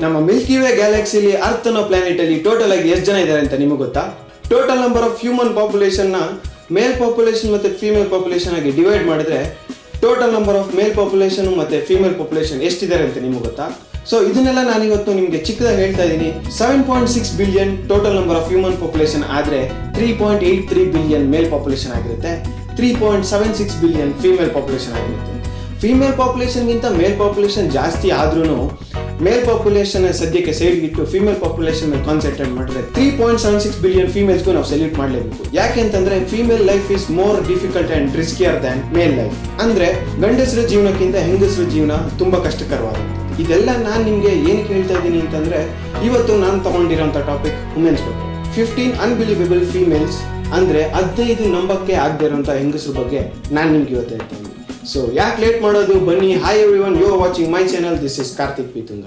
ನಮ್ಮ milky way ಗ್ಯಾಲಕ್ಸಿಲಿ earth ಅನ್ನೋ ಪ್ಲಾನೆಟ್ ಅಲ್ಲಿ ಟೋಟಲ್ ಆಗಿ ಎಷ್ಟು ಜನ ಇದ್ದಾರೆ ಅಂತ ನಿಮಗೆ ಗೊತ್ತಾ total number of human population ನ ಮೇಲ್ ಪಾಪ್ಯುಲೇಷನ್ ಮತ್ತೆ ಫೀಮೇಲ್ ಪಾಪ್ಯುಲೇಷನ್ ಆಗಿ ಡಿವೈಡ್ ಮಾಡಿದ್ರೆ total number of male population ಮತ್ತೆ ಫೀಮೇಲ್ ಪಾಪ್ಯುಲೇಷನ್ ಎಷ್ಟಿದ್ದಾರೆ ಅಂತ ನಿಮಗೆ ಗೊತ್ತಾ ಸೊ ಇದನ್ನೆಲ್ಲ ನಾನು ಇವತ್ತು ನಿಮಗೆ ಚಿಕ್ಕದಾಗಿ ಹೇಳ್ತಾ ಇದ್ದೀನಿ seven point six billion total number of human population ಆದ್ರೆ three point eight three billion male population ಆಗಿರುತ್ತೆ three point seven six billion female population ಆಗಿರುತ್ತೆ ಫೀಮೇಲ್ ಪಾಪ್ಯುಲೇಷನ್ಗಿಂತ ಮೇಲ್ ಪಾಪ್ಯುಲೇಷನ್ ಜಾಸ್ತಿ ಆದ್ರೂ ಮೇಲ್ ಪಾಪ್ಯುಲೇಷನ್ ಸದ್ಯಕ್ಕೆ ಸೈಡ್ಗಿಟ್ಟು ಫೀಮೇಲ್ ಪಾಪ್ಯುಲೇಷನ್ ಮೇಲೆ ಕಾನ್ಸಂಟ್ರೇಟ್ ಮಾಡಿದ್ರೆ three point seven six billion ಫೀಮೇಲ್ಸ್ಗೂ ನಾವು ಸೆಲ್ಯೂಟ್ ಮಾಡಲೇಬೇಕು ಯಾಕೆ ಅಂತಂದ್ರೆ female life is more difficult and riskier than male life ಅಂದ್ರೆ ಗಂಡಸರ ಜೀವನಕ್ಕಿಂತ ಹೆಂಗಸರ ಜೀವನ ತುಂಬಾ ಕಷ್ಟಕರವಾಗುತ್ತೆ ಇದೆಲ್ಲ ನಾನು ನಿಮಗೆ ಏನಕ್ಕೆ ಹೇಳ್ತಾ ಇದ್ದೀನಿ ಅಂತಂದ್ರೆ ಇವತ್ತು ನಾನು ತಗೊಂಡಿರೋಂಥ ಟಾಪಿಕ್ ವುಮೆನ್ಸ್ ಬಗ್ಗೆ ಫಿಫ್ಟೀನ್ ಅನ್ಬಿಲಿವೇಬಲ್ ಫೀಮೇಲ್ಸ್ ಅಂದ್ರೆ ಹದಿನೈದು ನಂಬಕ್ಕೆ ಆಗದೆ ಇರೋಂಥ ಹೆಂಗಸರ ಬಗ್ಗೆ ನಾನು ನಿಮ್ಗೆ ಇವತ್ತು ಹೇಳ್ತಾ ಇದ್ದೀನಿ ಸೊ ಯಾಕೆ ಲೇಟ್ ಮಾಡೋದು ಬನ್ನಿ hi everyone you are watching my channel this is Karthik ಪಿತುಂಗ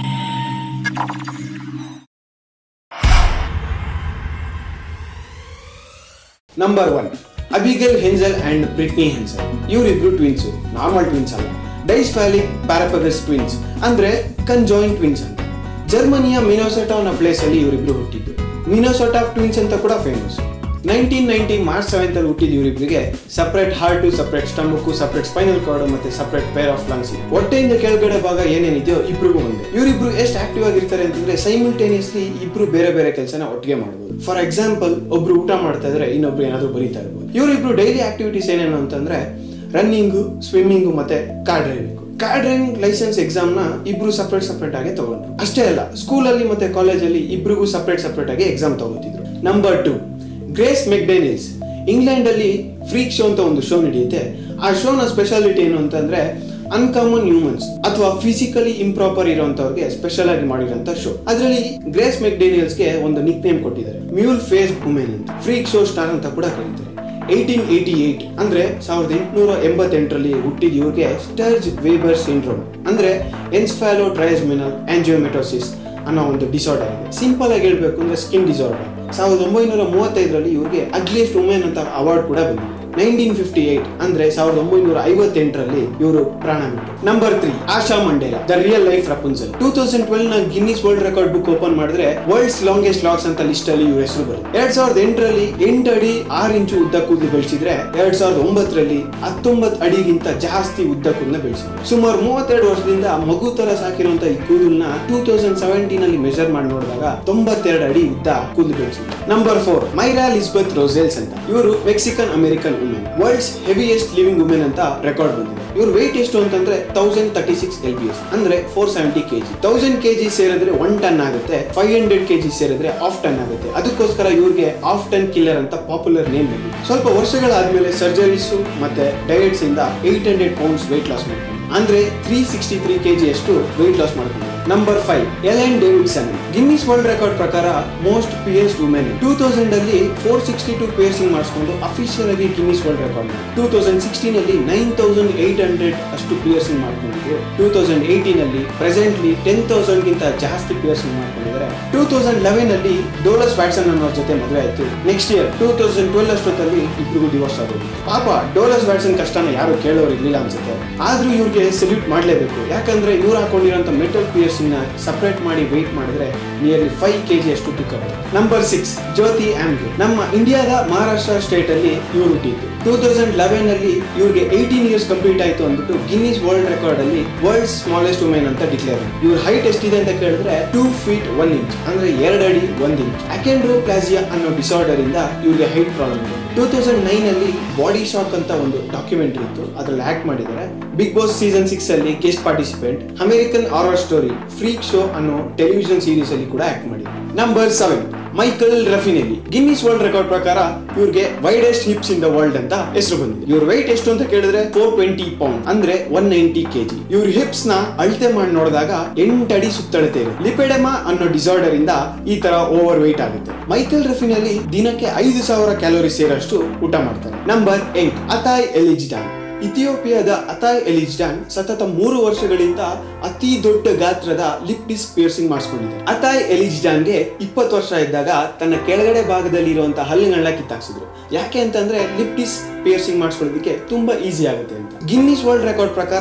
number one Abigail Hensel and Brittany Hensel ಇವರಿಬ್ರು ಟ್ವಿನ್ಸ್ ನಾರ್ಮಲ್ ಟ್ವಿನ್ಸ್ ಅಲ್ಲ ಡೈಸ್ಫ್ಯಾಲಿಕ್ ಪ್ಯಾರಪಗಸ್ ಟ್ವಿನ್ಸ್ ಅಂದ್ರೆ ಕನ್ಜಾಯಿಂಟ್ ಟ್ವಿನ್ಸ್ ಅಂತ ಜರ್ಮನಿಯ ಮಿನೋಸೋಟಾ ಅನ್ನೋ ಪ್ಲೇಸ್ ಅಲ್ಲಿ ಇವರಿಬ್ರು ಹುಟ್ಟಿದ್ದು ಮಿನೋಸೋಟಾ ಟ್ವಿನ್ಸ್ ಅಂತ ಕೂಡ famous nineteen ninety March seventh ಅಲ್ಲಿ ಹುಟ್ಟಿದ ಇವರಿಬ್ಬರಿಗೆ separate heart separate stomach separate spinal cord ಮತ್ತೆ ಸಪರೇಟ್ ಪೇರ್ ಆಫ್ ಲಂಗ್ಸ್ ಇದೆ ಹೊಟ್ಟೆಯಿಂದ ಕೆಳಗಡೆ ಭಾಗ ಏನೇನಿದೆಯೋ ಇಬ್ರಿಗೂ ಒಂದೇ ಇವರಿಬ್ರು ಎಷ್ಟು ಆಕ್ಟಿವ್ ಆಗಿರ್ತಾರೆ ಅಂತಂದ್ರೆ ಸೈಮಲ್ಟೇನಿಯಸ್ಲಿ ಇಬ್ರು ಬೇರೆ ಬೇರೆ ಕೆಲಸನ ಒಟ್ಟಿಗೆ ಮಾಡಬಹುದು ಫಾರ್ ಎಕ್ಸಾಂಪಲ್ ಒಬ್ರು ಊಟ ಮಾಡ್ತಾ ಇದ್ರೆ ಇನ್ನೊಬ್ರು ಏನಾದ್ರು ಬರೀತಾ ಇರ್ಬೋದು ಇವರಿಬ್ರು ಡೈಲಿ ಆಕ್ಟಿವಿಟೀಸ್ ಏನೇನು ಅಂತಂದ್ರೆ ರನ್ನಿಂಗು ಸ್ವಿಮ್ಮಿಂಗು ಮತ್ತೆ car driving car driving license exam ನ ಇಬ್ರು ಸಪರೇಟ್ ಸಪರೇಟ್ ಆಗಿ ತಗೊಂಡ್ರು ಅಷ್ಟೇ ಅಲ್ಲ ಸ್ಕೂಲಲ್ಲಿ ಮತ್ತೆ ಕಾಲೇಜಲ್ಲಿ ಇಬ್ರಿಗೂ ಸಪರೇಟ್ ಸಪರೇಟ್ ಆಗಿ ಎಕ್ಸಾಮ್ ತಗೋತಿದ್ರು number two Grace McDaniels England ಅಲ್ಲಿ ಫ್ರೀಕ್ ಶೋ ಅಂತ ಒಂದು ಶೋ ನಡೆಯುತ್ತೆ ಆ ಶೋನ ಸ್ಪೆಷಾಲಿಟಿ ಏನು ಅಂತಂದ್ರೆ ಅನ್ಕಾಮನ್ ಹ್ಯೂಮನ್ಸ್ ಅಥವಾ ಫಿಸಿಕಲಿ ಇಂಪ್ರಾಪರ್ ಇರುವಂತವ್ರಿಗೆ ಸ್ಪೆಷಲ್ ಆಗಿ ಮಾಡಿರೋಂಥ ಶೋ ಅದರಲ್ಲಿ ಗ್ರೇಸ್ ಮೆಕ್ಡೇನಿಯಲ್ಸ್ಗೆ ಒಂದು ನಿಕ್ ನೇಮ್ ಕೊಟ್ಟಿದ್ದಾರೆ ಮ್ಯೂಲ್ ಫೇಸ್ ವುಮೆನ್ ಅಂತ ಫ್ರೀಕ್ ಶೋ ಸ್ಟಾರ್ ಅಂತ ಕೂಡ ಕರೀತಾರೆ ಏಯ್ಟೀನ್ ಏಯ್ಟಿ ಏಯ್ಟ್ ಅಂದ್ರೆ ಸಾವಿರದ ಎಂಟುನೂರ ಎಂಬತ್ತೆಂಟರಲ್ಲಿ ಹುಟ್ಟಿದ ಇವ್ರಿಗೆ ಸ್ಟರ್ಜ್ ವೇಬರ್ ಸಿಂಡ್ರೋಮ್ ಅಂದ್ರೆ ಎನ್ಸ್ಫ್ಯಾಲೋ ಟ್ರೈಸ್ಮಿನಲ್ ಆಂಜಿಯೋಮೆಟೋಸಿಸ್ ಅನ್ನೋ ಒಂದು ಡಿಸಾರ್ಡರ್ ಇದೆ ಸಿಂಪಲ್ ಆಗಿ ಹೇಳ್ಬೇಕು ಅಂದ್ರೆ ಸ್ಕಿನ್ ಡಿಸಾರ್ಡರ್ ಸಾವಿರದ ಒಂಬೈನೂರ ಮೂವತ್ತೈದರಲ್ಲಿ ಇವ್ರಿಗೆ ಅಗ್ಲಿಯಸ್ಟ್ ವುಮೆನ್ ಅಂತ ಅವಾರ್ಡ್ ಕೂಡ ಬಂದಿದೆ ನೈನ್ಟೀನ್ ಫಿಫ್ಟಿ ಏಟ್ ಅಂದ್ರೆ ಸಾವಿರದ ಒಂಬೈನೂರ ಐವತ್ತೆಂಟರಲ್ಲಿ ಇವರು ಪ್ರಾಣ ಬಿಟ್ಟು number three Asha Mandela the real life Rapunzel two thousand twelve ನ Guinness world record book open ಮಾಡಿದ್ರೆ ವರ್ಲ್ಡ್ಸ್ ಲಾಂಗೆಸ್ಟ್ ಲಾಕ್ಸ್ ಅಂತ ಲಿಸ್ಟ್ ಅಲ್ಲಿ ಇವ್ರ ಹೆಸರು ಬರುತ್ತೆ ಎರಡ್ ಸಾವಿರದ ಎಂಟರಲ್ಲಿ ಎಂಟು ಅಡಿ ಆರು ಇಂಚು ಉದ್ದ ಕೂದಲು ಬೆಳೆಸಿದ್ರೆ ಎರಡ್ ಸಾವಿರದ ಒಂಬತ್ತರಲ್ಲಿ ಹತ್ತೊಂಬತ್ತು ಅಡಿಗಿಂತ ಜಾಸ್ತಿ ಉದ್ದ ಕೂದಲ ಬೆಳೆಸಿದ್ರು ಸುಮಾರು ಮೂವತ್ತೆರಡು ವರ್ಷದಿಂದ ಮಗು ತರ ಸಾಕಿರುವಂತ ಈ ಕೂದಲನ್ನ ಟೂ ತೌಸಂಡ್ ಸೆವೆಂಟೀನ್ ಅಲ್ಲಿ ಮೆಜರ್ ಮಾಡಿ ನೋಡಿದಾಗ ತೊಂಬತ್ತೆರಡು ಅಡಿ ಉದ್ದ ಕೂದಲು ಬೆಳೆಸಿದ್ರು number four Mayra Lisbeth Rosales ಅಂತ ಇವರು Mexican American women world's heaviest living women ಅಂತ ರೆಕಾರ್ಡ್ ಬಂದಿದೆ ಇವ್ರ ವೆಯ್ಟ್ ಎಷ್ಟು ಅಂತಂದ್ರೆ thousand thirty six L B S ಅಂದ್ರೆ four seventy KG thousand KG ಸೇರಿದ್ರೆ ಒನ್ ಟನ್ ಆಗುತ್ತೆ ಫೈವ್ ಹಂಡ್ರೆಡ್ ಕೆಜಿ ಸೇರಿದ್ರೆ ಆಫ್ ಟನ್ ಆಗುತ್ತೆ ಅದಕ್ಕೋಸ್ಕರ ಇವ್ರಿಗೆ ಆಫ್ ಟನ್ ಕಿಲ್ಲರ್ ಅಂತ ಪಾಪ್ಯುಲರ್ ನೇಮ್ ಬಂದಿದೆ ಸ್ವಲ್ಪ ವರ್ಷಗಳಾದ್ಮೇಲೆ ಸರ್ಜರೀಸ್ ಮತ್ತೆ ಡಯಟ್ಸ್ ಇಂದ eight hundred pounds weight loss ಮಾಡ್ಕೊಂಡು ಅಂದ್ರೆ ತ್ರೀ ಸಿಕ್ಸ್ಟಿ ತ್ರೀ ಕೆಜಿ ಅಷ್ಟು ವೆಯ್ಟ್ ಲಾಸ್ ಮಾಡ್ಕೊಂಡು number five Elaine Davidson Guinness world record ಪ್ರಕಾರ most pierced women two thousand ಅಲ್ಲಿ ಫೋರ್ ಸಿಕ್ಸ್ಟಿ ಟು ಪಿಯರ್ಸಿಂಗ್ ಮಾಡಿಸ್ಕೊಂಡು ಅಫಿಷಿಯಲ್ ಆಗಿ Guinness world record two thousand sixteen ಅಲ್ಲಿ nine thousand eight hundred ಅಷ್ಟು piercing ಮಾಡ್ಕೊಂಡಿದ್ರು two thousand eighteen ಅಲ್ಲಿ presently ten thousand ಗಿಂತ ಜಾಸ್ತಿ ಪಿಯರ್ಸಿಂಗ್ ಮಾಡ್ಕೊಂಡಿದ್ದಾರೆ ಟೂ ತೌಸಂಡ್ ಲೆವೆನ್ ಅಲ್ಲಿ ಡೋಲಸ್ ವ್ಯಾಟ್ಸನ್ ಅನ್ನೋ ಜೊತೆ ಮದುವೆ ಆಯ್ತು next year two thousand twelve ಅಷ್ಟೊತ್ತಲ್ಲಿ ಇಬ್ರಿಗೂ ಡಿವೋರ್ಸ್ ಆಗೋದು ಪಾಪ ಡೋಲಸ್ ವ್ಯಾಟ್ಸನ್ ಕಷ್ಟನ ಯಾರು ಕೇಳೋರು ಇರ್ಲಿಲ್ಲ ಅನ್ಸುತ್ತೆ ಆದ್ರೂ ಇವ್ರಿಗೆ ಸಲ್ಯೂಟ್ ಮಾಡಲೇಬೇಕು ಯಾಕಂದ್ರೆ ಇವ್ರು ಹಾಕೊಂಡಿರೋಂಥ ಮೆಟಲ್ ಪಿಯರ್ಸಿಂಗ್ ನ ಸಪರೇಟ್ ಮಾಡಿ ವೆಯ್ಟ್ ಮಾಡಿದ್ರೆ ನಿಯರ್ಲಿ ಫೈವ್ ಕೆಜಿ ಅಷ್ಟು ತೂಕ ನಂಬರ್ ಸಿಕ್ಸ್ ಜ್ಯೋತಿ ಆಮ್ಗೆ ನಮ್ಮ ಇಂಡಿಯಾದ ಮಹಾರಾಷ್ಟ್ರ ಸ್ಟೇಟ್ ಅಲ್ಲಿ ಇವ್ರು ಹುಟ್ಟಿದ್ದು ಟೂ ತೌಸಂಡ್ ಲೆವೆನ್ ಅಲ್ಲಿ ಇವ್ರಿಗೆ ಏಯ್ಟೀನ್ ಇಯರ್ಸ್ ಕಂಪ್ಲೀಟ್ ಆಯ್ತು ಅಂದ್ಬಿಟ್ಟು ಗಿನ್ನಿಸ್ ವರ್ಲ್ಡ್ ರೆಕಾರ್ಡ್ ಅಲ್ಲಿ ವರ್ಲ್ಡ್ ಸ್ಮಾಲೆಸ್ಟ್ ವುಮೆನ್ ಅಂತ ಡಿಕ್ಲೇರ್ ಇವ್ರ ಹೈಟ್ ಎಷ್ಟಿದೆ ಅಂತ ಕೇಳಿದ್ರೆ ಟೂ ಫೀಟ್ ಒನ್ ಇಂಚ್ ಅಂದ್ರೆ ಎರಡು ಅಡಿ ಒಂದ್ ಇಂಚ್ ಅಕೆಂಡ್ರೋಪ್ಲಾಸಿಯಾ ಅನ್ನೋ ಡಿಸಾರ್ಡರ್ ಇಂದ ಇವ್ರಿಗೆ ಹೈಟ್ ಪ್ರಾಬ್ಲಮ್ ಇದೆ ಟೂ ತೌಸಂಡ್ ನೈನ್ ಅಲ್ಲಿ ಬಾಡಿ ಶಾಕ್ ಅಂತ ಒಂದು ಡಾಕ್ಯುಮೆಂಟ್ರಿ ಇತ್ತು ಅದ್ರಲ್ಲಿ ಆಕ್ಟ್ ಮಾಡಿದ್ದಾರೆ ಬಿಗ್ ಬಾಸ್ ಸೀಸನ್ ಸಿಕ್ಸ್ ಅಲ್ಲಿ guest participant American Horror Story Freak Show ಅನ್ನೋ ಟೆಲಿವಿಷನ್ ಸೀರೀಸ್ ಅಲ್ಲಿ ಕೂಡ ಆಕ್ಟ್ ಮಾಡಿದ್ದಾರೆ number seven Michael Ruffinelli Guinness world record ಪ್ರಕಾರ ಇವ್ರಿಗೆ widest hips in the world ಅಂತ ಹೆಸರು ಬಂದಿದೆ ಇವ್ರ weight ಎಷ್ಟು ಅಂತ ಕೇಳಿದ್ರೆ ಫೋರ್ ಟ್ವೆಂಟಿ ಪೌಂಡ್ ಅಂದ್ರೆ ಒನ್ ನೈಂಟಿ ಕೆಜಿ ಇವ್ರ ಹಿಪ್ಸ್ ನ ಅಳತೆ ಮಾಡಿ ನೋಡಿದಾಗ ಎಂಟಡಿ ಸುತ್ತಳತೆ ಇದೆ ಲಿಪೆಡೆಮಾ ಅನ್ನೋ ಡಿಸಾರ್ಡರ್ ಇಂದ ಈ ತರ ಓವರ್ weight ಆಗುತ್ತೆ ಮೈಕಲ್ ರಫಿನಲ್ಲಿ ದಿನಕ್ಕೆ ಐದು ಸಾವಿರ ಕ್ಯಾಲೋರಿ ಸೇರಷ್ಟು ಊಟ ಮಾಡ್ತಾರೆ ನಂಬರ್ ಏಟ್ ಅತಾಯ್ ಎಲಿಜಿಡಾನ್ ಇಥಿಯೋಪಿಯಾದ ಅತಾಯ್ ಎಲಿಜ್ಡಾನ್ ಸತತ ಮೂರು ವರ್ಷಗಳಿಂದ ಅತಿ ದೊಡ್ಡ ಗಾತ್ರದ ಲಿಪ್ ಡಿಸ್ಕ್ ಪಿಯರ್ಸಿಂಗ್ ಮಾಡಿಸ್ಕೊಂಡಿದೆ ಅತಾಯ್ ಎಲಿಜ್ಡಾನ್ಗೆ ಇಪ್ಪತ್ತು ವರ್ಷ ಇದ್ದಾಗ ತನ್ನ ಕೆಳಗಡೆ ಭಾಗದಲ್ಲಿ ಇರುವಂತಹ ಹಲ್ಲಿಗಳನ್ನ ಕಿತ್ತಾಕ್ಸಿದ್ರು ಯಾಕೆ ಅಂತಂದ್ರೆ ಲಿಪ್ ಡಿಸ್ಕ್ ಪಿಯರ್ಸಿಂಗ್ ಮಾಡಿಸ್ಕೊಳ್ಳೋದಕ್ಕೆ ತುಂಬಾ ಈಸಿ ಆಗುತ್ತೆ ಅಂತ ಗಿನ್ನಿಸ್ ವರ್ಲ್ಡ್ ರೆಕಾರ್ಡ್ ಪ್ರಕಾರ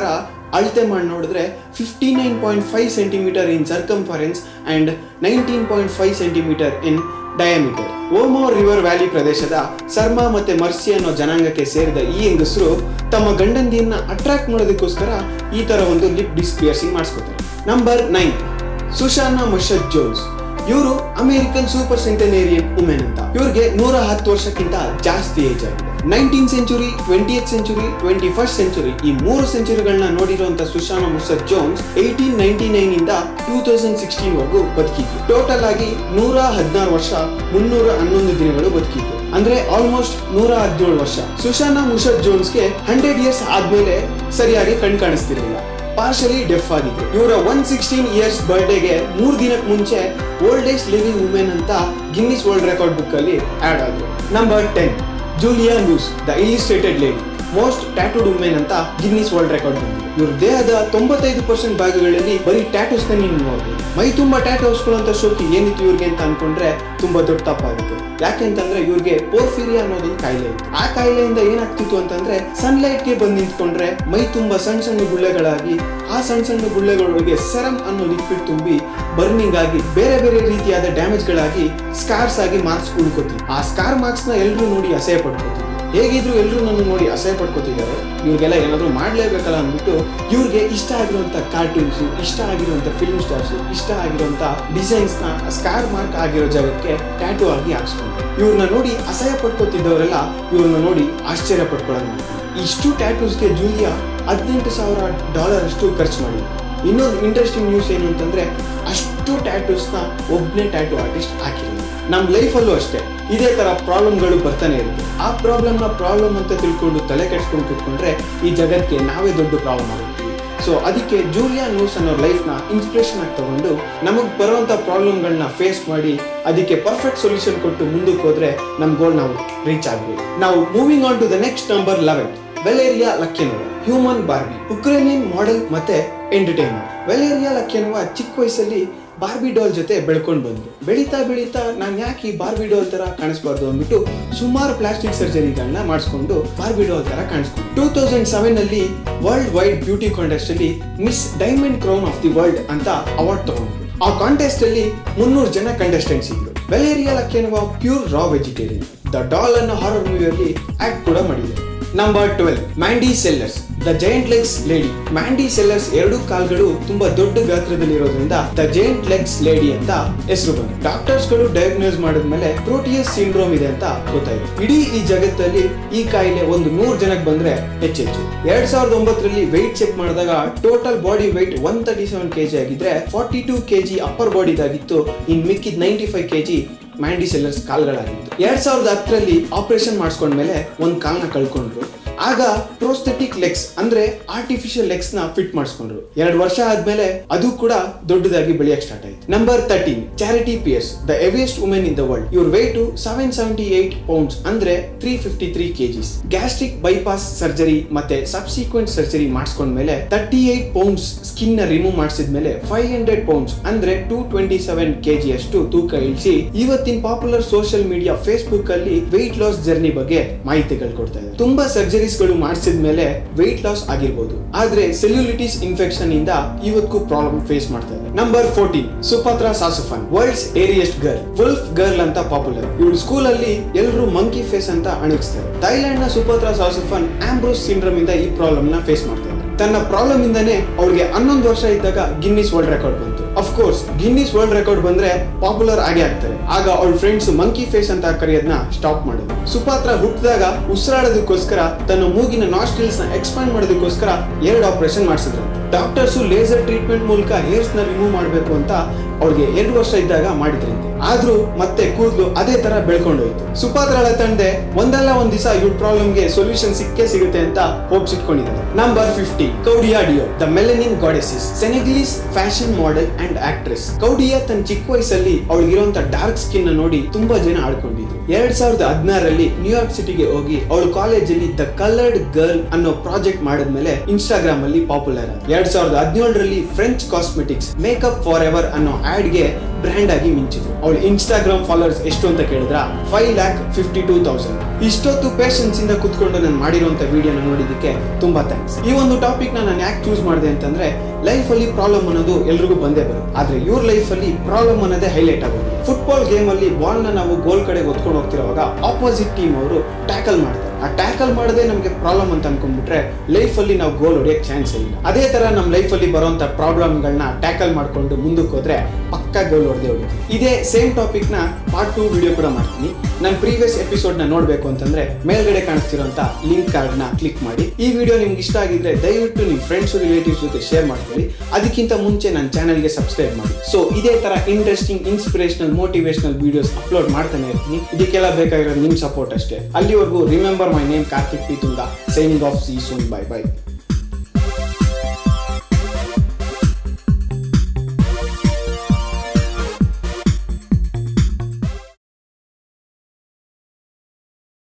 ಅಳತೆ ಮಾಡಿ ನೋಡಿದ್ರೆ fifty nine point five centimetre in circumference and nineteen point five centimetre in diameter Omo river valley ಪ್ರದೇಶದ ಸರ್ಮಾ ಮತ್ತೆ ಮರ್ಸಿ ಅನ್ನೋ ಜನಾಂಗಕ್ಕೆ ಸೇರಿದ ಈ ಹೆಂಗಸರು ತಮ್ಮ ಗಂಡಂದಿಯನ್ನ ಅಟ್ರಾಕ್ಟ್ ಮಾಡೋದಕ್ಕೋಸ್ಕರ ಈ ತರ ಒಂದು ಲಿಪ್ ಡಿಸ್ಕ್ ಪಿಯರ್ಸಿಂಗ್ ಮಾಡಿಸ್ಕೋತಾರೆ number nine Susannah Mushatt Jones ಇವರು ಅಮೆರಿಕನ್ ಸೂಪರ್ ಸೆಂಟನೇರಿಯನ್ ವುಮೆನ್ ಅಂತ ಇವ್ರಿಗೆ ನೂರ ಹತ್ತು ವರ್ಷಕ್ಕಿಂತ ಜಾಸ್ತಿ ಏಜ್ ಆಗಿದೆ nineteen century twenty century twenty first century ಈ ಮೂರು ಸೆಂಚುರಿಗಳನ್ನ ನೋಡಿರುವಂತ Susannah Mushatt Jones eighteen ninety nine ಇಂದ ಟೂ ತೌಸಂಡ್ ಸಿಕ್ಸ್ಟೀನ್ ವರೆಗೂ ಬದುಕಿದ್ರು ಟೋಟಲ್ ಆಗಿ ನೂರ ಹದಿನಾರು ವರ್ಷ ಮುನ್ನೂರ ಹನ್ನೊಂದು ದಿನಗಳು ಬದುಕಿದ್ರು ಅಂದ್ರೆ ಆಲ್ಮೋಸ್ಟ್ ನೂರ ಹದಿನೇಳು ವರ್ಷ ಸುಶಾನಾ ಮುಷದ್ ಜೋನ್ಸ್ಗೆ ಹಂಡ್ರೆಡ್ ಇಯರ್ಸ್ ಆದ್ಮೇಲೆ ಸರಿಯಾಗಿ ಕಣ್ ಕಾಣಿಸ್ತಿರ್ಲಿಲ್ಲ ಪಾರ್ಷಲಿ ಡೆಫ್ ಆಗಿದ್ರು ಇವರ ಒನ್ ಸಿಕ್ಸ್ಟೀನ್ ಇಯರ್ಸ್ ಬರ್ಡೇಗೆ ಮೂರ್ ದಿನಕ್ಕೆ ಮುಂಚೆ ಓಲ್ಡ್ ಏಜ್ ಲಿವಿಂಗ್ ವುಮೆನ್ ಅಂತ ಗಿನ್ನಿಸ್ ವರ್ಲ್ಡ್ ರೆಕಾರ್ಡ್ ಬುಕ್ ಅಲ್ಲಿ ಆಡ್ ಆದ್ರು ನಂಬರ್ ಟೆನ್ ಜೂಲಿಯಾ ಲೂಸ್ the illustrated lady most tattooed women ಅಂತ ಗಿನ್ನಿಸ್ ವರ್ಲ್ಡ್ ರೆಕಾರ್ಡ್ ಬಂದಿದೆ ಇವ್ರ ದೇಹದ ತೊಂಬತ್ತೈದು ಪರ್ಸೆಂಟ್ ಭಾಗಗಳಲ್ಲಿ ಬರೀ ಟ್ಯಾಟೂಸ್ ನೀವು ನೋಡ್ಬೋದು ಮೈ ತುಂಬಾ ಟ್ಯಾಟೂ ಹೊಸ್ಕೊಳ್ಳುವಂತ ಶೋಕಿ ಏನಿತ್ತು ಇವ್ರಿಗೆ ಅಂತ ಅನ್ಕೊಂಡ್ರೆ ತುಂಬಾ ದೊಡ್ಡ ತಪ್ಪಾಗುತ್ತೆ ಯಾಕೆಂತಂದ್ರೆ ಇವ್ರಿಗೆ ಪೋರ್ಫಿರಿಯಾ ಅನ್ನೋದೊಂದು ಕಾಯಿಲೆ ಇತ್ತು ಆ ಕಾಯಿಲೆಯಿಂದ ಏನಾಗ್ತಿತ್ತು ಅಂತಂದ್ರೆ ಸನ್ಲೈಟ್ ಗೆ ಬಂದು ನಿಂತ್ಕೊಂಡ್ರೆ ಮೈ ತುಂಬಾ ಸಣ್ಣ ಸಣ್ಣ ಗುಳ್ಳೆಗಳಾಗಿ ಆ ಸಣ್ಣ ಸಣ್ಣ ಗುಳ್ಳೆಗಳೊಳಗೆ ಸೆರಮ್ ಅನ್ನೋ ಲಿಕ್ವಿಡ್ ತುಂಬಿ ಬರ್ನಿಂಗ್ ಆಗಿ ಬೇರೆ ಬೇರೆ ರೀತಿಯಾದ ಡ್ಯಾಮೇಜ್ಗಳಾಗಿ ಸ್ಕಾರ್ಸ್ ಆಗಿ ಮಾರ್ಕ್ಸ್ ಉಳ್ಕೋತೀವಿ ಆ ಸ್ಕಾರ್ ಮಾರ್ಕ್ಸ್ ನ ಎಲ್ಲರೂ ನೋಡಿ ಅಸಹ್ಯ ಪಡ್ಕೋತೀವಿ ಹೇಗಿದ್ರು ಎಲ್ಲರೂ ನನ್ನ ನೋಡಿ ಅಸಹ್ಯ ಪಡ್ಕೋತಿದ್ದಾರೆ ಇವ್ರಿಗೆಲ್ಲ ಏನಾದ್ರು ಮಾಡ್ಲೇಬೇಕಲ್ಲ ಅಂದ್ಬಿಟ್ಟು ಇವ್ರಿಗೆ ಇಷ್ಟ ಆಗಿರುವಂತ ಕಾರ್ಟೂನ್ಸ್ ಇಷ್ಟ ಆಗಿರುವಂತ ಫಿಲ್ಮ್ ಸ್ಟಾರ್ಸ್ ಇಷ್ಟ ಆಗಿರುವಂತ ಡಿಸೈನ್ಸ್ ನ ಸ್ಕಾರ್ ಮಾರ್ಕ್ ಆಗಿರೋ ಜಾಗಕ್ಕೆ ಟ್ಯಾಟೂ ಆಗಿ ಹಾಕ್ಸ್ಕೊಂಡು ಇವ್ರನ್ನ ನೋಡಿ ಅಸಹ್ಯ ಪಡ್ಕೋತಿದ್ದವರೆಲ್ಲ ಇವ್ರನ್ನ ನೋಡಿ ಆಶ್ಚರ್ಯ ಪಡ್ಕೊಳ್ಳೋದು ಇಷ್ಟು ಟ್ಯಾಟೂಸ್ಗೆ ಜೂಲಿಯಾ ಹದಿನೆಂಟು ಸಾವಿರ ಡಾಲರ್ ಅಷ್ಟು ಖರ್ಚು ಮಾಡಿ ಇನ್ನೊಂದು ಇಂಟ್ರೆಸ್ಟಿಂಗ್ ನ್ಯೂಸ್ ಏನು ಅಂತಂದ್ರೆ ಅಷ್ಟು ಟ್ಯಾಟೂಸ್ನ ಒಬ್ಬನೇ ಟ್ಯಾಟೂ ಆರ್ಟಿಸ್ಟ್ ಹಾಕಿರೋದು ನಮ್ಮ ಲೈಫಲ್ಲೂ ಅಷ್ಟೇ ಇದೇ ತರ ಪ್ರಾಬ್ಲಮ್ಗಳು ಬರ್ತಾನೆ ಇರುತ್ತೆ ಆ ಪ್ರಾಬ್ಲಮ್ನ ಪ್ರಾಬ್ಲಮ್ ಅಂತ ತಿಳ್ಕೊಂಡು ತಲೆ ಕೆಡ್ಸ್ಕೊಂಡು ಕೂತ್ಕೊಂಡ್ರೆ ಈ ಜಗತ್ತಿಗೆ ನಾವೇ ದೊಡ್ಡ ಪ್ರಾಬ್ಲಮ್ ಆಗುತ್ತೀವಿ ಸೊ ಅದಕ್ಕೆ ಜೂಲಿಯಾ ನ್ಯೂಸ್ ಅನ್ನೋ ಲೈಫ್ನ ಇನ್ಸ್ಪಿರೇಷನ್ ಆಗಿ ತಗೊಂಡು ನಮಗೆ ಬರುವಂಥ ಪ್ರಾಬ್ಲಮ್ಗಳನ್ನ ಫೇಸ್ ಮಾಡಿ ಅದಕ್ಕೆ ಪರ್ಫೆಕ್ಟ್ ಸೊಲ್ಯೂಷನ್ ಕೊಟ್ಟು ಮುಂದಕ್ಕೆ ಹೋದ್ರೆ ನಮ್ಮ ಗೋಲ್ ನಾವು ರೀಚ್ ಆಗ್ಬೋದು ನಾವು moving on to the next number eleven Valeria Lukyanova human Barbie Ukrainian model ಮತ್ತೆ ಎಂಟರ್ಟೈನರ್ ವೆಲೇರಿಯಾ ಲಕ್ಕೆನೋವಾ ಚಿಕ್ಕ ವಯಸ್ಸಲ್ಲಿ ಬಾರ್ಬಿ ಡಾಲ್ ಜೊತೆ ಬೆಳ್ಕೊಂಡು ಬಂದ್ರು ಬೆಳೀತಾ ಬೆಳೀತಾ ನಾನು ಯಾಕೆ ಈ ಬಾರ್ಬಿ ಡಾಲ್ ತರ ಕಾಣಿಸ್ಬಾರ್ದು ಅಂದ್ಬಿಟ್ಟು ಸುಮಾರು ಪ್ಲಾಸ್ಟಿಕ್ ಸರ್ಜರಿಗಳನ್ನ ಮಾಡಿಸ್ಕೊಂಡು ಬಾರ್ಬಿ ಡಾಲ್ ತರ ಕಾಣಿಸ್ಕೊಂಡು ಟೂ ತೌಸಂಡ್ ಸೆವೆನ್ ಅಲ್ಲಿ ವರ್ಲ್ಡ್ ವೈಡ್ ಬ್ಯೂಟಿ ಕಾಂಟೆಸ್ಟ್ ಅಲ್ಲಿ Miss Diamond Crown of the World ಅಂತ ಅವಾರ್ಡ್ ತಗೊಂಡ್ರು ಆ ಕಾಂಟೆಸ್ಟ್ ಅಲ್ಲಿ ಮುನ್ನೂರು ಜನ ಕಂಟೆಸ್ಟೆಂಟ್ಸ್ ಇದ್ರು Valeria Lukyanova pure raw vegetarian The Doll ಅನ್ನೋ ಹಾರರ್ ಮೂವಿಯಲ್ಲಿ ಆಕ್ಟ್ ಕೂಡ ಮಾಡಿದೆ number twelve Mandy Sellars the giant legs lady Mandy Sellars ಎರಡು ಕಾಲ್ಗಳು ತುಂಬಾ ದೊಡ್ಡ ಗಾತ್ರದಲ್ಲಿರೋದ್ರಿಂದ ದ ಜೈಂಟ್ ಲೆಗ್ಸ್ ಲೇಡಿ ಅಂತ ಹೆಸರು ಬಂತು ಡಾಕ್ಟರ್ಸ್ ಗಳು ಡಯಾಗ್ನೋಸ್ ಮಾಡಿದ್ಮೇಲೆ ಪ್ರೋಟಿಯಸ್ ಸಿಂಡ್ರೋಮ್ ಇದೆ ಅಂತ ಗೊತ್ತಾಯ್ತು ಇಡೀ ಈ ಜಗತ್ತಲ್ಲಿ ಈ ಕಾಯಿಲೆ ಒಂದು ನೂರ್ ಜನಕ್ಕೆ ಬಂದ್ರೆ ಹೆಚ್ಚೆಚ್ಚು ಎರಡ್ ಸಾವಿರದ ಒಂಬತ್ತರಲ್ಲಿ ವೆಯ್ಟ್ ಚೆಕ್ ಮಾಡಿದಾಗ total body weight one thirty seven KG ಆಗಿದ್ರೆ ಫಾರ್ಟಿ ಟೂ ಕೆಜಿ ಅಪ್ಪರ್ ಬಾಡಿದಾಗಿತ್ತು ಇನ್ ಮಿಕ್ಕಿದ್ ninety five KG Mandy Sellars ಕಾಲ್ಗಳಾಗಿತ್ತು ಎರಡ್ ಸಾವಿರದ ಹತ್ತರಲ್ಲಿ ಆಪರೇಷನ್ ಮಾಡಿಸ್ಕೊಂಡ್ಮೇಲೆ ಒಂದ್ ಕಾಲ್ನ ಕಳ್ಕೊಂಡ್ರು ಆಗ ಪ್ರೋಸ್ಥೆಟಿಕ್ ಲೆಗ್ಸ್ ಅಂದ್ರೆ ಆರ್ಟಿಫಿಷಿಯಲ್ ಲೆಗ್ಸ್ ನ ಫಿಟ್ ಮಾಡಿಸ್ಕೊಂಡ್ರು ಎರಡು ವರ್ಷ ಆದ್ಮೇಲೆ ಅದು ಕೂಡ ದೊಡ್ಡದಾಗಿ ಬೆಳೆಯಕ್ ಸ್ಟಾರ್ಟ್ ಆಯ್ತು number thirteen Charity Pierce the heaviest women in the world ಇವ್ರ weight seven seventy eight pounds ಅಂದ್ರೆ three fifty three KGs gastric bypass surgery ಮತ್ತೆ ಸಬ್ಸಿಕ್ವೆಂಟ್ ಸರ್ಜರಿ ಮಾಡಿಸ್ಕೊಂಡ್ಮೇಲೆ ತರ್ಟಿ ಏಟ್ ಪೌಂಡ್ಸ್ ಸ್ಕಿನ್ ನ ರಿಮೂವ್ ಮಾಡಿಸಿದ್ಮೇಲೆ ಫೈವ್ ಹಂಡ್ರೆಡ್ ಪೌಂಡ್ಸ್ ಅಂದ್ರೆ two twenty seven KG ಅಷ್ಟು ತೂಕ ಇಳಿಸಿ ಇವತ್ತಿನ ಪಾಪ್ಯುಲರ್ ಸೋಷಿಯಲ್ ಮೀಡಿಯಾ ಫೇಸ್ಬುಕ್ ಅಲ್ಲಿ ವೆಯ್ಟ್ ಲಾಸ್ ಜರ್ನಿ ಬಗ್ಗೆ ಮಾಹಿತಿಗಳು ಕೊಡ್ತಾ ಇದೆ ತುಂಬಾ ಸರ್ಜರೀಸ್ ಗಳು ಮಾಡಿಸಿದ ಮೇಲೆ ವೆಯ್ಟ್ ಲಾಸ್ ಆಗಿರ್ಬೋದು ಆದ್ರೆ ಸೆಲ್ಯುಲಿಟಿಸ್ ಇನ್ಫೆಕ್ಷನ್ ಇಂದ ಇವತ್ತು ಪ್ರಾಬ್ಲಮ್ ಫೇಸ್ ಮಾಡ್ತಾ ಇದೆ number fourteen Supatra Sasuphan world's hairiest girl wolf girl ಅಂತ ಪಾಪ್ಯುಲರ್ ಇವಳು ಸ್ಕೂಲ್ ಅಲ್ಲಿ ಎಲ್ಲರೂ ಮಂಕಿ ಫೇಸ್ ಅಂತ ಅಣಗಿಸ್ತಾರೆ ಥೈಲ್ಯಾಂಡ್ ನ ಸುಪಾತ್ರ ಸಾಸುಫನ್ ಆಂಬ್ರೋಸ್ ಸಿಂಡ್ರಮ್ ಇಂದ ಈ ಪ್ರಾಬ್ಲಮ್ ನ ಫೇಸ್ ಮಾಡ್ತಾ ಇದ್ದಾರೆ ತನ್ನ ಪ್ರಾಬ್ಲಮ್ ಇಂದಾನೆ ಅವ್ರಿಗೆ ಹನ್ನೊಂದು ವರ್ಷ ಇದ್ದಾಗ ಗಿನ್ನಿಸ್ ವರ್ಲ್ಡ್ ರೆಕಾರ್ಡ್ ಬಂತು ಅಫ್ಕೋರ್ಸ್ ಗಿನ್ನಿಸ್ ವರ್ಲ್ಡ್ ರೆಕಾರ್ಡ್ ಬಂದ್ರೆ ಪಾಪ್ಯುಲರ್ ಆಗೇ ಆಗ್ತಾರೆ ಆಗ ಅವಳ ಫ್ರೆಂಡ್ಸ್ ಮಂಕಿ ಫೇಸ್ ಅಂತ ಕರೆಯೋದನ್ನ ಸ್ಟಾಪ್ ಮಾಡಿದ್ರು ಸುಪಾತ್ರ ಹುಟ್ಟಿದಾಗ ಉಸಿರಾಡೋದಕ್ಕೋಸ್ಕರ ತನ್ನ ಮೂಗಿನ ನಾಸ್ಟ್ರಿಲ್ಸ್ ನ ಎಕ್ಸ್ಪಾಂಡ್ ಮಾಡೋದಕ್ಕೋಸ್ಕರ ಎರಡು ಆಪರೇಷನ್ ಮಾಡಿಸಿದ್ರು ಡಾಕ್ಟರ್ಸ್ ಲೇಸರ್ ಟ್ರೀಟ್ಮೆಂಟ್ ಮೂಲಕ ಹೇರ್ಸ್ ನ ರಿಮೂವ್ ಮಾಡಬೇಕು ಅಂತ ಅವ್ರಿಗೆ ಎರಡು ವರ್ಷ ಇದ್ದಾಗ ಮಾಡಿದ್ರಂತೆ ಆದ್ರೂ ಮತ್ತೆ ಕೂದಲು ಅದೇ ತರ ಬೆಳ್ಕೊಂಡೋಯ್ತು ಸುಪಾತ್ರಳ ತಂದೆ ಒಂದಲ್ಲ ಒಂದ್ ದಿವಸ ಇವ್ರ ಪ್ರಾಬ್ಲಮ್ಗೆ ಸೊಲ್ಯೂಷನ್ ಸಿಕ್ಕೇ ಸಿಗುತ್ತೆ ಅಂತ ಹೋಪ್ಸ್ ಇಟ್ಕೊಂಡಿದ್ದಾರೆ number fifty Khoudia Diop the melanin goddess Senegalese fashion model and actress Khoudia ತನ್ನ ಚಿಕ್ಕ ವಯಸ್ಸಲ್ಲಿ ಅವಳಿಗಿರುವಂತ ಡಾರ್ಕ್ ಸ್ಕಿನ್ ನ ನೋಡಿ ತುಂಬಾ ಜನ ಆಡ್ಕೊಂಡಿದ್ರು ಎರಡ್ ಸಾವಿರದ ಹದಿನಾರರಲ್ಲಿ ನ್ಯೂಯಾರ್ಕ್ ಸಿಟಿಗೆ ಹೋಗಿ ಅವಳು ಕಾಲೇಜಲ್ಲಿ ದ ಕಲರ್ಡ್ ಗರ್ಲ್ ಅನ್ನೋ ಪ್ರಾಜೆಕ್ಟ್ ಮಾಡಿದ್ಮೇಲೆ ಇನ್ಸ್ಟಾಗ್ರಾಮ್ ಅಲ್ಲಿ ಪಾಪ್ಯುಲರ್ ಆದ ಎರಡ್ ಸಾವಿರದ ಹದಿನೇಳರಲ್ಲಿ French cosmetics Makeup For Ever ಅನ್ನೋ ಆಡ್ಗೆ ಬ್ರ್ಯಾಂಡ್ ಆಗಿ ಮಿಂಚಿದ್ರು ಅವಳ ಇನ್ಸ್ಟಾಗ್ರಾಮ್ ಫಾಲೋವರ್ಸ್ ಎಷ್ಟು ಅಂತ ಕೇಳಿದ್ರ five lakh fifty two thousand ಇಷ್ಟೊತ್ತು ಪೇಷನ್ಸ್ ಇಂದ ಕುತ್ಕೊಂಡು ನಾನು ಮಾಡಿರುವಂತ ವಿಡಿಯೋನ ನೋಡಿದ್ದಕ್ಕೆ ತುಂಬಾ ಥ್ಯಾಂಕ್ಸ್ ಈ ಒಂದು ಟಾಪಿಕ್ ನಾನು ಯಾಕೆ ಚೂಸ್ ಮಾಡಿದೆ ಅಂತಂದ್ರೆ ಲೈಫ್ ಅಲ್ಲಿ ಪ್ರಾಬ್ಲಮ್ ಅನ್ನೋದು ಎಲ್ರಿಗೂ ಬಂದೇ ಬರುತ್ತೆ ಆದ್ರೆ ಇವ್ರ ಲೈಫ್ ಅಲ್ಲಿ ಪ್ರಾಬ್ಲಮ್ ಅನ್ನೋದೇ ಹೈಲೈಟ್ ಆಗೋದು ಫುಟ್ಬಾಲ್ ಗೇಮ್ ಅಲ್ಲಿ ಬಾಲ್ ನ ನಾವು ಗೋಲ್ ಕಡೆ ಒತ್ಕೊಂಡು ಹೋಗ್ತಿರುವಾಗ ಆಪೋಸಿಟ್ ಟೀಮ್ ಅವರು ಟ್ಯಾಕಲ್ ಮಾಡ್ತಾರೆ ಆ ಟ್ಯಾಕಲ್ ಮಾಡದೆ ನಮಗೆ ಪ್ರಾಬ್ಲಮ್ ಅಂತ ಅನ್ಕೊಂಡ್ಬಿಟ್ರೆ ಲೈಫ್ ಅಲ್ಲಿ ನಾವು ಗೋಲ್ ಹೊಡೆಯಕ್ಕೆ ಚಾನ್ಸ್ ಇಲ್ಲ ಅದೇ ತರ ನಮ್ಮ ಲೈಫ್ ಅಲ್ಲಿ ಬರುವಂತ ಪ್ರಾಬ್ಲಮ್ಗಳನ್ನ ಟ್ಯಾಕಲ್ ಮಾಡ್ಕೊಂಡು ಮುಂದಕ್ಕೆ ಹೋದ್ರೆ ಪಕ್ಕ ಗೋಲ್ ಹೊಡೆದೇ ಹೊಡಿತೀವಿ ಇದೇ ಸೇಮ್ ಟಾಪಿಕ್ ನ ಪಾರ್ಟ್ ಟೂ ವಿಡಿಯೋ ಕೂಡ ಮಾಡ್ತೀನಿ ನನ್ನ ಪ್ರೀವಿಯಸ್ ಎಪಿಸೋಡ್ ನ ನೋಡ್ಬೇಕು ಅಂತಂದ್ರೆ ಮೇಲ್ಗಡೆ ಕಾಣಿಸ್ತಿರೋಂತ ಲಿಂಕ್ ಕಾರ್ಡ್ ನ ಕ್ಲಿಕ್ ಮಾಡಿ ಈ ವಿಡಿಯೋ ನಿಮ್ಗೆ ಇಷ್ಟ ಆಗಿದ್ರೆ ದಯವಿಟ್ಟು ನಿಮ್ಮ ಫ್ರೆಂಡ್ಸ್ ರಿಲೇಟಿವ್ಸ್ ಜೊತೆ ಶೇರ್ ಮಾಡ್ಕೊಳ್ಳಿ ಅದಕ್ಕಿಂತ ಮುಂಚೆ ನನ್ನ ಚಾನಲ್ಗೆ ಸಬ್ಸ್ಕ್ರೈಬ್ ಮಾಡಿ ಸೊ ಇದೇ ತರ interesting inspirational motivational videos upload ಮಾಡ್ತಾನೆ ಇರ್ತೀನಿ ಇದಕ್ಕೆಲ್ಲ ಬೇಕಾಗಿರೋ ನಿಮ್ ಸಪೋರ್ಟ್ ಅಷ್ಟೇ ಅಲ್ಲಿವರೆಗೂ remember my name Karthik P Tunga signing off see soon bye by